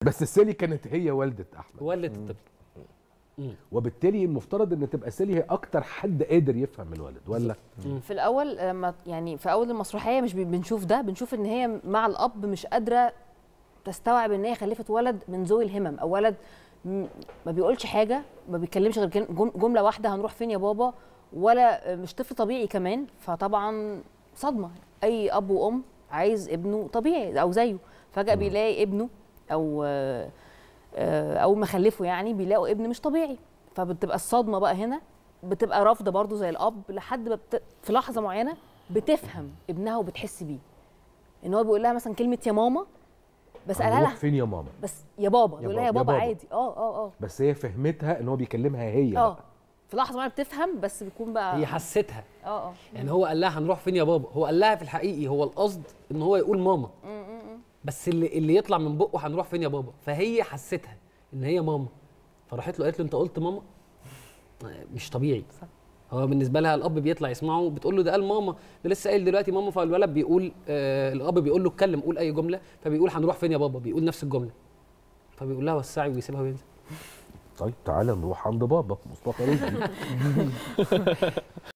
بس سالي كانت هي والده احمد ولد الطفل وبالتالي المفترض ان تبقى سالي هي اكتر حد قادر يفهم الولد ولا في الاول لما يعني في اول المسرحيه مش بي- بنشوف ده بنشوف ان هي مع الاب مش قادره تستوعب ان هي خلفت ولد من ذوي الهمم او ولد م- ما بيقولش حاجه ما بيتكلمش غير كلم- جم- جمله واحده هنروح فين يا بابا ولا مش طفل طبيعي كمان فطبعا صدمه اي اب وام عايز ابنه طبيعي او زيه فجاه بيلاقي ابنه او آه، آه، اول ما خلفه يعني بيلاقوا ابن مش طبيعي فبتبقى الصدمه بقى هنا بتبقى رافضه برضو زي الاب لحد ما بت... في لحظه معينه بتفهم ابنها وبتحس بيه ان هو بيقول لها مثلا كلمه يا ماما بس قالها هنروح لها فين يا ماما بس يا بابا بيقول لها يا بابا- يا بابا بابا. عادي اه اه اه بس هي فهمتها ان هو بيكلمها هي اه بقى. في لحظه معينه بتفهم بس بيكون بقى هي حستها اه اه يعني هو قال لها هنروح فين يا بابا هو قال لها في الحقيقي هو القصد ان هو يقول ماما بس اللي اللي يطلع من بقه هنروح فين يا بابا فهي حستها ان هي ماما فراحت له قالت له انت قلت ماما آه، مش طبيعي صح. هو بالنسبه لها الاب بيطلع يسمعه بتقول له ده قال ماما ده لسه قايل دلوقتي ماما فالولد بيقول آه الاب بيقول له اتكلم قول اي جمله فبيقول هنروح فين يا بابا بيقول نفس الجمله فبيقول لها وسعي ويسيبها وينزل طيب تعالى نروح عند بابا مصطفى رزقي